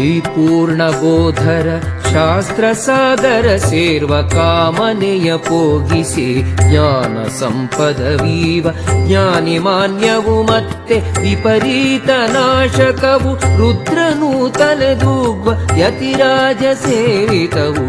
ಶ್ರೀಪೂರ್ಣಬೋಧರ ಶಾಸ್ತ್ರ ಸಾಗರ ಸೇರ್ವ ಕಾಮನೆಯ ಪೋಗಿಸಿ ಜ್ಞಾನ ಸಂಪದವೀವ ಜ್ಞಾನಿ ಮಾನ್ಯವು ಮತ್ತೆ ವಿಪರೀತ ನಾಶಕವು ರುದ್ರನು ತಲೆದೂಗ್ವ ಯತಿರಾಜ ಸೇವಿತವು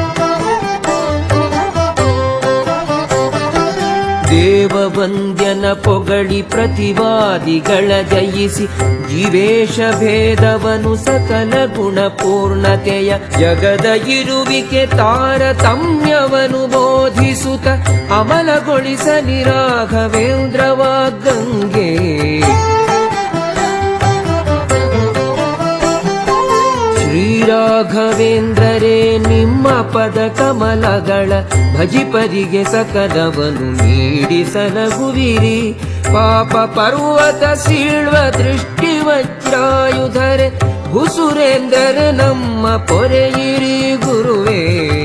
ದೇವವಂದ್ಯನ ಪೊಗಳಿ ಪ್ರತಿವಾದಿಗಳ ಜಯಿಸಿ ಜೀವೇಶ ಭೇದವನು ಸಕಲ ಗುಣ ಪೂರ್ಣತೆಯ ಜಗದ ಇರುವಿಕೆ ತಾರತಮ್ಯವನು ಬೋಧಿಸುತ್ತ ಅಮಲಗೊಳಿಸಲಿ ರಾಘವೇಂದ್ರವ ಗಂಗೆ ಶ್ರೀರಾಘವೇಂದ್ರರೇ ನಿಮ್ಮ ಪದ ಕಮಲಗಳ ಭಜಿಪರಿಗೆ ಸಕಲವನು ನೀಡಿ ಸಲಗುವಿರಿ ಪಾಪ ಪರ್ವತ ಸೀಳ್ವ ದೃಷ್ಟಿ ವಜ್ರಾಯುಧರೆ ಹುಸುರೇಂದ್ರ ನಮ್ಮ ಪೊರೆಯಿರಿ ಗುರುವೇ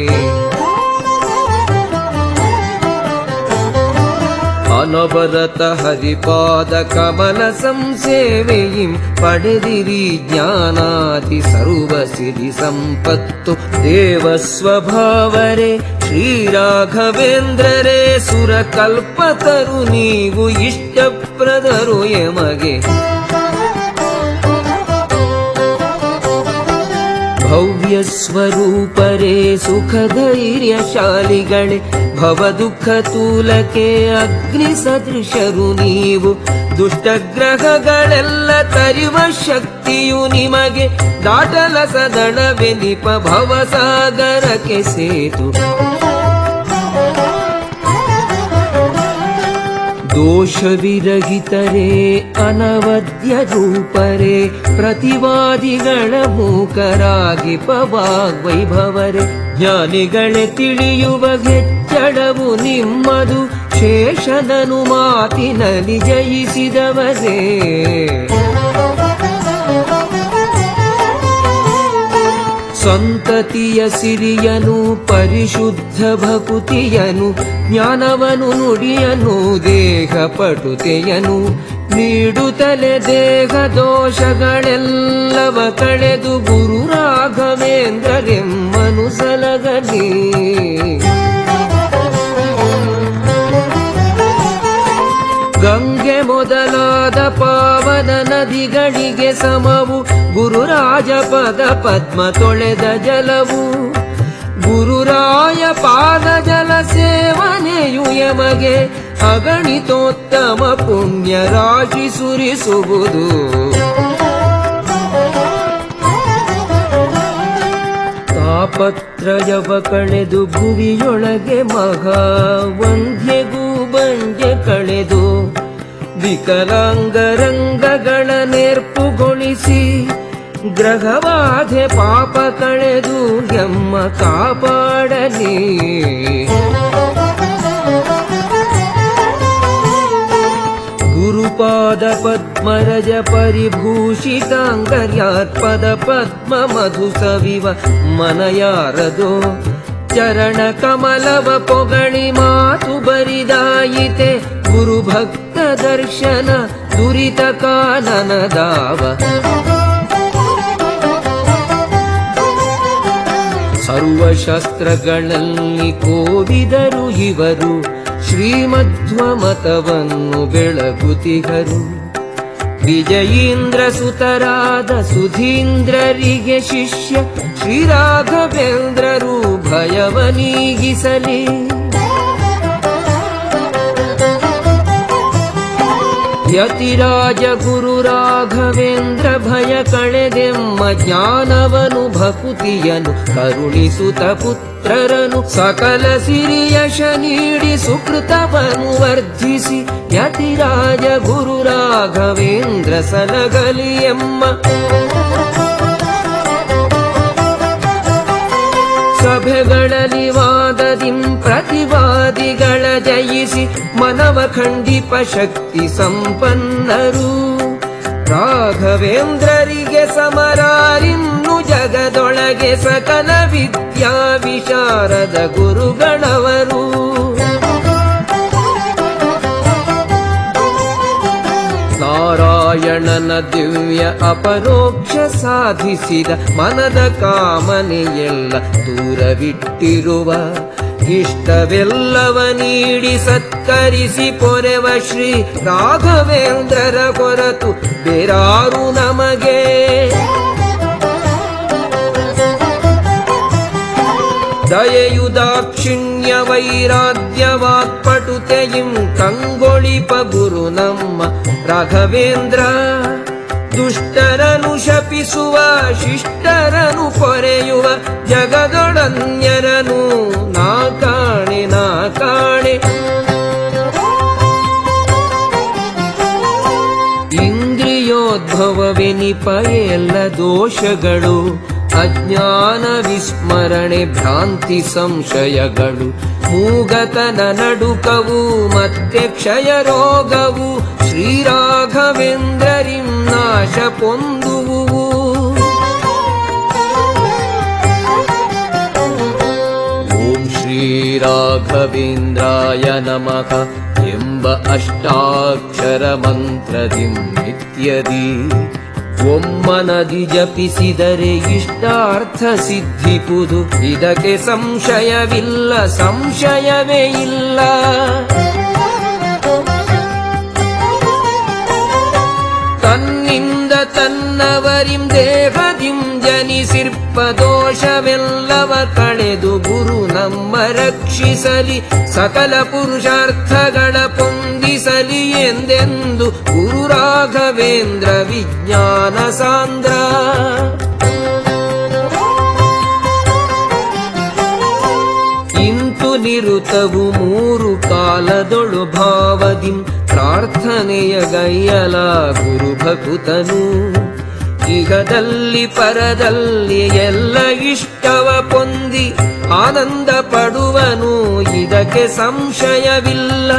ಅನವರತ ಹರಿಪಾದ ಕಮಲ ಸಂಸೇವೆಯಿಂ ಪಡೆದಿರಿ ಜ್ಞಾನಾದಿ ಸರ್ವ ಸಿರಿ ಸಂಪತ್ತು ದೇವ ಸ್ವಭಾವರೇ ಶ್ರೀರಾಘವೇಂದ್ರರೇ ಸುರ ಕಲ್ಪತರು ನೀವು ಇಷ್ಟಪ್ರದರು ಎಮಗೆ ಭವ್ಯ ಸ್ವರೂಪರೇ ಸುಖ ಧೈರ್ಯಶಾಲಿಗಳೇ ಭವ ದುಃಖ ತೂಲಕ್ಕೆ ಅಗ್ನಿ ಸದೃಶರು ನೀವು ದುಷ್ಟಗ್ರಹಗಳೆಲ್ಲ ತರಿವ ಶಕ್ತಿಯು ನಿಮಗೆ ದಾಟಲ ಸದಳವೆನಿಪ ಭವಸಾಗರಕ್ಕೆ ಸೇತು ದೋಷವಿರಹಿತರೇ ಅನವದ್ಯ ರೂಪರೇ ಪ್ರತಿವಾದಿಗಳ ಮೂಕರಾಗಿ ಪವಾಗ್ವೈಭವರೇ ಜ್ಞಾನಿಗಳೇ ತಿಳಿಯುವ ಹೆಚ್ಚಳವು ನಿಮ್ಮದು ಶೇಷನನು ಮಾತಿನಲ್ಲಿ ಜಯಿಸಿದವರೇ ಸಂತತಿಯ ಸಿರಿಯನು ಪರಿಶುದ್ಧ ಭಕುತಿಯನು ಜ್ಞಾನವನು ನುಡಿಯನು ದೇಹ ಪಟುತೆಯನು ನೀಡುತ್ತಲೆ ದೇಹ ದೋಷಗಳೆಲ್ಲವ ಕಳೆದು ಗುರು ರಾಘವೇಂದ್ರರೆಮ್ಮನು ಸಲಗಲಿ ಗಂಗೆ ಮೊದಲಾದ ಪಾವನ ನದಿಗಳಿಗೆ ಸಮವು ಗುರುರಾಜ ಪದ ಪದ್ಮ ತೊಳೆದ ಜಲವು ಗುರುರಾಯ ಪಾದ ಜಲ ಸೇವನೆಯು ಯಮಗೆ ಅಗಣಿತೋತ್ತಮ ಪುಣ್ಯ ರಾಶಿ ಸುರಿಸುವುದು ತಾಪತ್ರಯವ ಕಳೆದು ಭುವಿಯೊಳಗೆ ಮಹಾ ವಂದ್ಯಗೂ ಬಂಜೆ ಕಳೆದು ವಿಕಲಾಂಗರಂಗಗಳ ನೇರ್ಪುಗೊಳಿಸಿ ಗ್ರಹಬಾಧೆ ಪಾಪ ಕಳೆದು ಎಮ್ಮ ಕಾಪಾಡಲಿ ಗುರುಪಾದ ಪದ್ಮರಜ ಪರಿಭೂಷಿತಾಂಗರ್ಯಾತ್ಪದ ಪದ್ಮ ಮಧು ಸವಿವ ಮನಯಾರದೋ ಚರಣ ಕಮಲವ ಪೊಗಳಿ ಮಾತು ಬರಿದಾಯಿತೆ ಗುರು ಭಕ್ತ ದರ್ಶನ ದುರಿತ ಕಾನನದಾವ ಸರ್ವಶಾಸ್ತ್ರಗಳಲ್ಲಿ ಕೋವಿದರು ಇವರು ಶ್ರೀಮಧ್ವ ಮತವನ್ನು ಬೆಳಗುತಿಗರು ವಿಜಯೀಂದ್ರ ಸುತರಾದ ಸುಧೀಂದ್ರರಿಗೆ ಶಿಷ್ಯ ಶ್ರೀರಾಘವೇಂದ್ರರು ಭಯವನೀಗಿಸಲಿ ಯತಿರಾಜ ಗುರು ರಾಘವೇಂದ್ರ ಭಯ ಕಳೆದೆಮ್ಮ ಜ್ಞಾನವನು ಭಕುತಿಯನು ಕರುಣಿಸುತ್ತ ಪುತ್ರರನು ಸಕಲ ಸಿರಿಯಶ ನೀಡಿ ಸುಕೃತವನು ವರ್ಧಿಸಿ ಯತಿರಾಜ ಗುರು ರಾಘವೇಂದ್ರ ಸಲಗಲಿ ಎಮ್ಮ ಸಭೆಗಳಲ್ಲಿ ವಾದದಿಂ ಪ್ರತಿವಾದಿಗಳ ಜಯಿಸಿ ಮನವ ಖಂಡಿಪ ಶಕ್ತಿ ಸಂಪನ್ನರು ರಾಘವೇಂದ್ರರಿಗೆ ಸಮರಾರಿನ್ನು ಜಗದೊಳಗೆ ಸಕಲ ವಿದ್ಯಾ ವಿಶಾರದ ಗುರುಗಳವರು ನಾರಾಯಣನ ತನ್ನ ದಿವ್ಯ ಅಪರೋಕ್ಷ ಸಾಧಿಸಿದ ಮನದ ಕಾಮನೆಯೆಲ್ಲ ದೂರವಿಟ್ಟಿರುವ ಇಷ್ಟವೆಲ್ಲವ ನೀಡಿ ಸತ್ಕರಿಸಿ ಪೊರೆವ ಶ್ರೀ ರಾಘವೇಂದ್ರರ ಕೊರತು ಬೇರಾರು ನಮಗೆ ದಯೆಯು ದಾಕ್ಷಿಣ್ಯ ವೈರಾಗ್ಯವಾಕ್ಪಟುತೆಯಿಂ ಕಂಗೊಳಿಪ ಗುರು ನಮ್ಮ ರಾಘವೇಂದ್ರ ದುಷ್ಟರನು ಶಪಿಸುವ ಶಿಷ್ಟರನು ಕೊರೆಯುವ ಜಗದೊಡನ್ಯರನು ನಾ ಕಾಣೆ ನಾ ಕಾಣೆ ಇಂದ್ರಿಯೋದ್ಭವವೆನಿಪ ಎಲ್ಲ ದೋಷಗಳು ಅಜ್ಞಾನ ವಿಸ್ಮರಣೆ ಭ್ರಾಂತಿ ಸಂಶಯಗಳು ಮೂಗತನ ನಡುಕವು ಮತ್ತೆ ಕ್ಷಯ ರೋಗವು ಶ್ರೀರಾಘವೇಂದ್ರರಿಂ ನಾಶ ಪೊಂದುವು ಓಂ ಶ್ರೀರಾಘವೇಂದ್ರಾಯ ನಮಃ ಎಂಬ ಅಷ್ಟಾಕ್ಷರ ಮಂತ್ರದಿಂ ನಿತ್ಯದಿ ಒಮ್ಮನದಿ ಜಪಿಸಿದರೆ ಇಷ್ಟಾರ್ಥ ಸಿದ್ಧಿಪುದು ಇದಕ್ಕೆ ಸಂಶಯವಿಲ್ಲ ಸಂಶಯವೇ ಇಲ್ಲ ತನ್ನಿಂದ ತನ್ನವರಿಂ ದೇಹದಿಂ ಜನಿಸಿರ್ಪ ದೋಷವೆಲ್ಲವ ಕಳೆದು ಗುರು ನಮ್ಮ ರಕ್ಷಿಸಲಿ ಸಕಲ ಪುರುಷಾರ್ಥಗಳ ಪೊಂದಿಸಲಿ ಎಂದೆಂದು ಗುರು ರಾಘವೇಂದ್ರ ವಿಜ್ಞಾನ ಸಾಂದ್ರ ಇಂತು ನಿರುತವು ಮೂರು ಕಾಲದೊಳು ಭಾವದಿಂ ಪ್ರಾರ್ಥನೆಯ ಗೈಯಲ ಗುರು ಭಕುತನು ಇಹದಲ್ಲಿ ಪರದಲ್ಲಿ ಎಲ್ಲ ಇಷ್ಟವ ಪೊಂದಿ ಆನಂದ ಪಡುವನು ಇದಕ್ಕೆ ಸಂಶಯವಿಲ್ಲ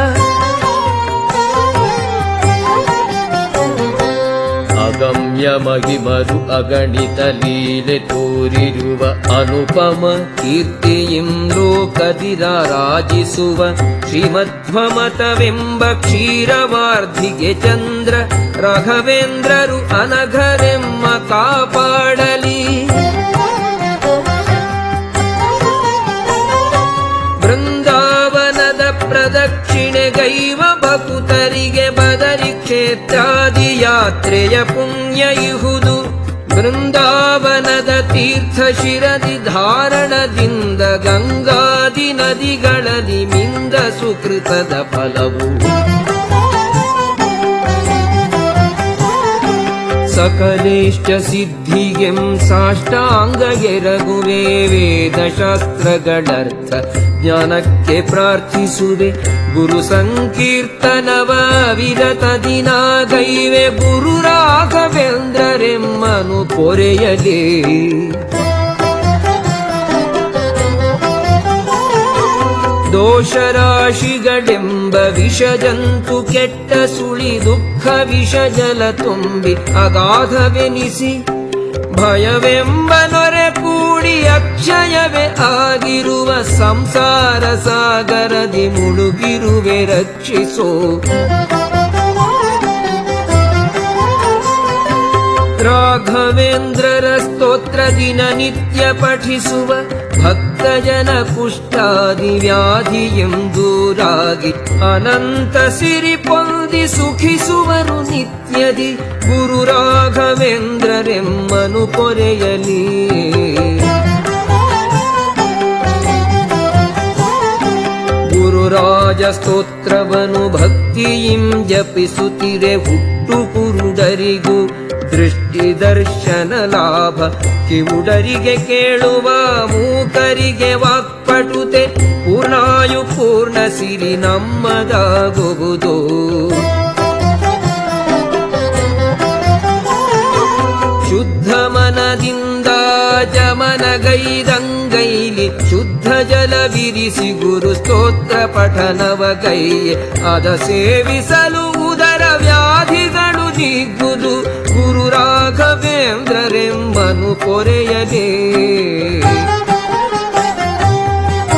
ಅಗಮ್ಯ ಮಹಿಮರು ಅಗಣಿತ ಲೀಲೆ ತೋರಿರುವ ಅನುಪಮ ಕೀರ್ತಿಯಿಂ ಲೋಕದಿರ ರಾಜಿಸುವ ಶ್ರೀಮಧ್ವಮತವೆಂಬ ಕ್ಷೀರವಾರ್ಧಿಗೆ ಚಂದ್ರ ರಾಘವೇಂದ್ರರು ಅನಘರೆಮ್ಮ ಕಾಪಾಡಲಿ ಬೃಂದಾವನದ ಪ್ರದಕ್ಷಿಣೆಗೈವ ಭಕುತರಿಗೆ ಬದರಿ ಕ್ಷೇತ್ರಾದಿ ಯಾತ್ರೆಯ ಪುಣ್ಯ ಇಹುದು ಬೃಂದಾವನದ ತೀರ್ಥ ಶಿರದಿ ಧಾರಣದಿಂದ ಗಂಗಾದಿ ನದಿಗಳಲ್ಲಿ ಮಿಂದ ಸುಕೃತದ ಫಲವು ಸಕಲೇಷ್ಟ ಸಿದ್ಧಿಗೆಂ ಸಾಷ್ಟಾಂಗ ಎರಗುವೆ ವೇದಶಾಸ್ತ್ರಗಳರ್ಥ ಜ್ಞಾನಕ್ಕೆ ಪ್ರಾರ್ಥಿಸುವೆ ಗುರು ಸಂಕೀರ್ತನವ ವಿರತ ದಿನಾಗೈವೆ ಗುರು ರಾಘವೇಂದ್ರರೆಮ್ಮನು ಪೊರೆಯಲೇ ದೋಷರಾಶಿಗಳೆಂಬ ವಿಷಜಂತು ಕೆಟ್ಟ ಸುಳಿ ದುಃಖ ವಿಷ ಜಲ ತುಂಬಿ ಅಗಾಧವೆನಿಸಿ ಭಯವೆಂಬ ನೊರೆ ಕೂಡಿ ಅಕ್ಷಯವೇ ಆಗಿರುವ ಸಂಸಾರ ಸಾಗರದಿ ಮುಳುಗಿರುವೆ ರಕ್ಷಿಸೋ ರಾಘವೇಂದ್ರರ ಸ್ತೋತ್ರ ದಿನ ನಿತ್ಯ ಪಠಿಸುವ ಭಕ್ತ ಜನ ಕುಷ್ಠಾದಿ ವ್ಯಾಧಿ ಎಂದೂರಾಗಿ ಅನಂತ ಸಿರಿ ಪೊಂದಿ ಸುಖಿಸುವರು ನಿತ್ಯದಿ ಗುರು ರಾಘವೇಂದ್ರರೆಮ್ಮನು ಪೊರೆಯಲಿ ಗುರುರಾಜ ಸ್ತೋತ್ರವನು ಭಕ್ತಿಯಿಂ ಜಪಿಸುತ್ತಿರೆ ಹುಟ್ಟು ಕುರುಡರಿಗೂ ದೃಷ್ಟಿ ದರ್ಶನ ಲಾಭ ಕಿವುಡರಿಗೆ ಕೇಳುವ ಮೂಕರಿಗೆ ವಾಕ್ಪಟುತೆ ಪೂರ್ಣಾಯು ಪೂರ್ಣ ಸಿರಿ ನಮ್ಮದಾಗುವುದು ಶುದ್ಧ ಮನದಿಂದ ಜಮನಗೈದಂಗೈಲಿ ಶುದ್ಧ ಜಲ ವಿರಿಸಿ ಗುರು ಸ್ತೋತ್ರ ಪಠನವ ಗೈ ಅದ ಸೇವಿಸಲು ಉದರ ವ್ಯಾಧಿಗಳು ನೀಗುದು ಗುರು ರಾಘವೇಂದ್ರರೆಂಬನು ಪೊರೆಯಲೇ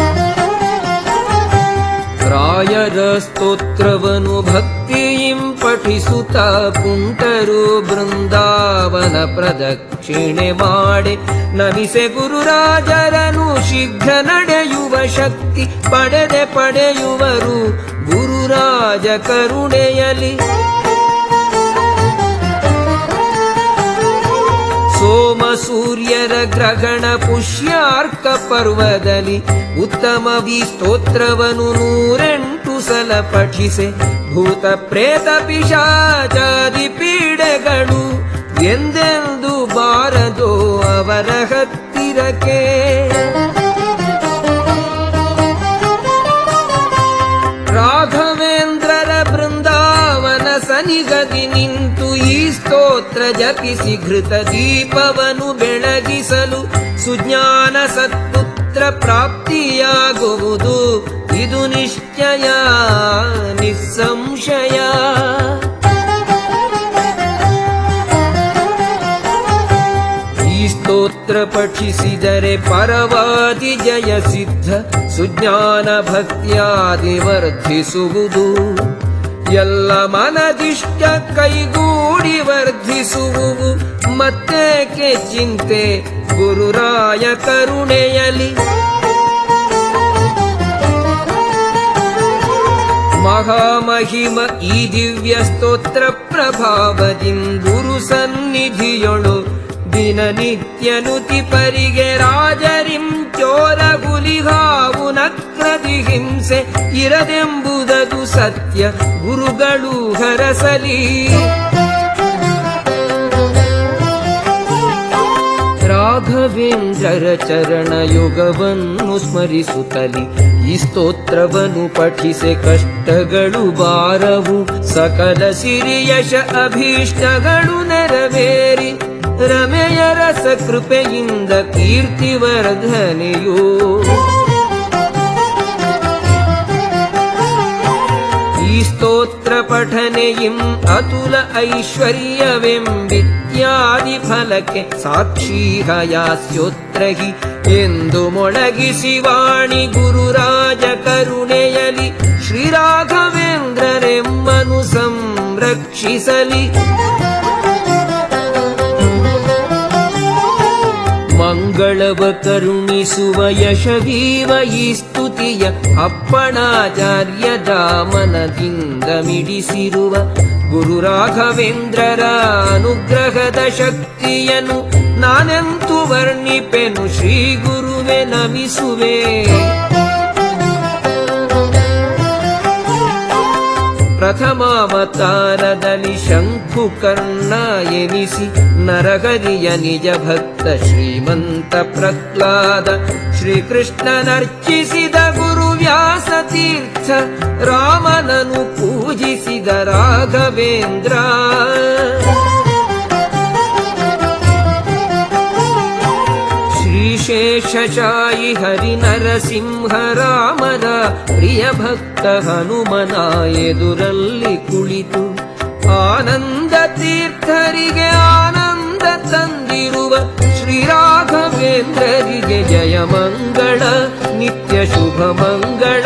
ರಾಯರ ಸ್ತೋತ್ರವನು ಭಕ್ತಿಯಿಂ ಪಠ ಪಠಿಸುತ್ತ ಕುಂಟರು ಬೃಂದಾವನ ಪ್ರದಕ್ಷಿಣೆ ಮಾಡೆ ನಮಿಸೆ ಗುರುರಾಜರನು ಶೀಘ್ರ ನಡೆಯುವ ಶಕ್ತಿ ಪಡೆದೆ ಪಡೆಯುವರು ಗುರುರಾಜ ಕರುಣೆಯಲಿ ಸೋಮ ಸೂರ್ಯರ ಗ್ರಹಣ ಪುಷ್ಯಾರ್ಕ ಪರ್ವದಲ್ಲಿ ಉತ್ತಮ ವಿ ಸ್ತೋತ್ರವನ್ನು ನೂರೆಂಟು ಸಲ ಪಠಿಸೆ ಭೂತ ಪ್ರೇತ ಪಿಶಾಚಾದಿ ಪೀಡೆಗಳು ಎಂದೆಂದು ಬಾರದೋ ಅವರ ಹತ್ತಿರಕ್ಕೆ ರಾಘವೇಂದ್ರರ ಬೃಂದಾವನ ಸನಿಗದಿ ನಿಂತು ಈ ಸ್ತೋತ್ರ ಜಪಿಸಿ ಘೃತ ದೀಪವನು ಬೆಳಗಿಸಲು ಸುಜ್ಞಾನ ಸತ್ಪುತ್ರ ಪ್ರಾಪ್ತಿಯಾಗುವುದು ಇದು ನಿಶ್ಚಯ ನಿಸ್ಸಂಶಯ ಈ ಸ್ತೋತ್ರ ಪಠಿಸಿದರೆ ಪರವಾದಿ ಜಯ ಸಿದ್ಧ ಸುಜ್ಞಾನ ಭಕ್ತಿಯಾದಿ ವರ್ಧಿಸುವುದು ಎಲ್ಲ ಮನದಿಷ್ಟ ಕೈಗೂಡಿ ವರ್ಧಿಸುವುವು ಮತ್ತೇಕೆ ಚಿಂತೆ ಗುರುರಾಯ ಕರುಣೆಯಲಿ ಮಹಾಮಹಿಮ ಈ ದಿವ್ಯ ಸ್ತೋತ್ರ ಪ್ರಭಾವದಿಂ ಗುರು ಸನ್ನಿಧಿಯೊಳು ದಿನನಿತ್ಯನುತಿ ಪರಿಗೆ ರಾಜರಿಂ ಚೋರ ಹುಲಿಹಾವು ನಕ್ರದಿ ಹಿಂಸೆ ಇರದೆಂಬುದದು ಸತ್ಯ ಗುರುಗಳು ಹರಸಲಿ ರಾಘವೇಂದ್ರರ ಚರಣಯುಗವನ್ನು ಸ್ಮರಿಸುತ್ತಲಿ ಈ ಸ್ತೋತ್ರವನ್ನು ಪಠಿಸೆ ಕಷ್ಟಗಳು ಬಾರವು ಸಕಲ ಸಿರಿಯಶ ಅಭೀಷ್ಟಗಳು ನೆರವೇರಿ ರಮೆಯ ರಸ ಕೃಪೆಯಿಂದ ಕೀರ್ತಿವರ್ಧನೆಯೋ ಈ ಸ್ತೋತ್ರ ಪಠನೆಯಿಂ ಅತುಲ ಐಶ್ವರ್ಯವೆಂಬಿತ್ಯಾದಿ ಫಲಕ್ಕೆ ಸಾಕ್ಷೀಹಯಾಸ್ಯೋತ್ರಹಿ ಎಂದು ಮೊಳಗಿಸಿ ವಾಣಿ ಗುರುರಾಜ ಕರುಣೆಯಲಿ ಶ್ರೀರಾಘವೇಂದ್ರರೆಮ್ಮನು ಸಂರಕ್ಷಿಸಲಿ ಮಂಗಳವ ಕರುಣಿಸುವ ಯಶವೀವ ಈ ಸ್ತುತಿಯ ಅಪ್ಪಣಾಚಾರ್ಯದ ಮನದಿಂದ ಮಿಡಿಸಿರುವ ಗುರು ರಾಘವೇಂದ್ರರ ಅನುಗ್ರಹದ ಶಕ್ತಿಯನ್ನು ನಾನೆಂತು ವರ್ಣಿಪೆನು ಶ್ರೀ ಗುರುವೆ ನಮಿಸುವೆ ಪ್ರಥಮಾವತಾರದಲ್ಲಿ ಶಂಖುಕರ್ಣ ಎನಿಸಿ ನರಹರಿಯ ನಿಜ ಭಕ್ತ ಶ್ರೀಮಂತ ಪ್ರಹ್ಲಾದ ಶ್ರೀಕೃಷ್ಣನರ್ಚಿಸಿದ ಗುರು ವ್ಯಾಸ ತೀರ್ಥ ರಾಮನನು ಪೂಜಿಸಿದ ರಾಘವೇಂದ್ರ ಶ್ರೀಶೇಷಶಾಯಿ ಹರಿ ನರಸಿಂಹ ರಾಮರ ಪ್ರಿಯ ಭಕ್ತ ಹನುಮನ ಎದುರಲ್ಲಿ ಕುಳಿತು ಆನಂದ ತೀರ್ಥರಿಗೆ ಆನಂದ ತಂದಿರುವ ಶ್ರೀರಾಘವೇಂದ್ರರಿಗೆ ಜಯ ಮಂಗಳ ನಿತ್ಯ ಶುಭ ಮಂಗಳ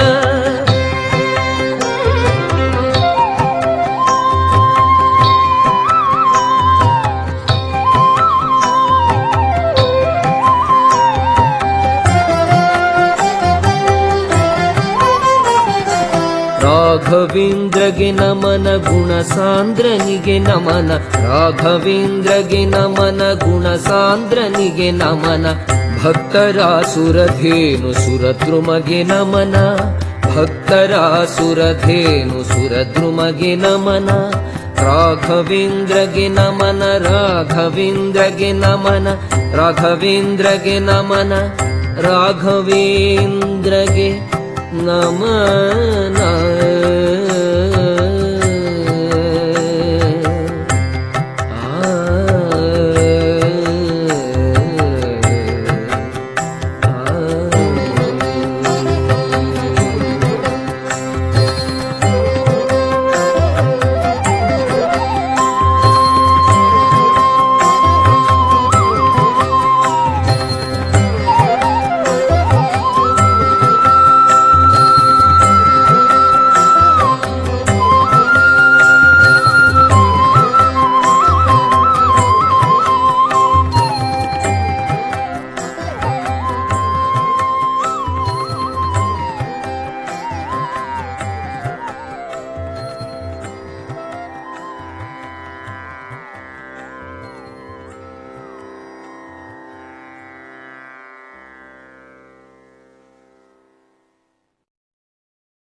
ರಾಘವೇಂದ್ರಗೆ ನಮನ ಗುಣ ಸಾಂದ್ರನಿಗೆ ನಮನ ರಾಘವೇಂದ್ರಗೆ ನಮನ ಗುಣ ಸಾಂದ್ರನಿಗೆ ನಮನ ಭಕ್ತರ ಸುರಧೇನು ಸುರದ್ರುಮಗೆ ನಮನ ಭಕ್ತರ ಸುರಧೇನು ಸುರದ್ರುಮಗೆ ನಮನ ರಾಘವೇಂದ್ರಗೆ ನಮನ ರಾಘವೇಂದ್ರಗೆ ನಮನ ರಾಘವೇಂದ್ರಗೆ ನಮನ ರಾಘವೇಂದ್ರಗೆ ನಮನ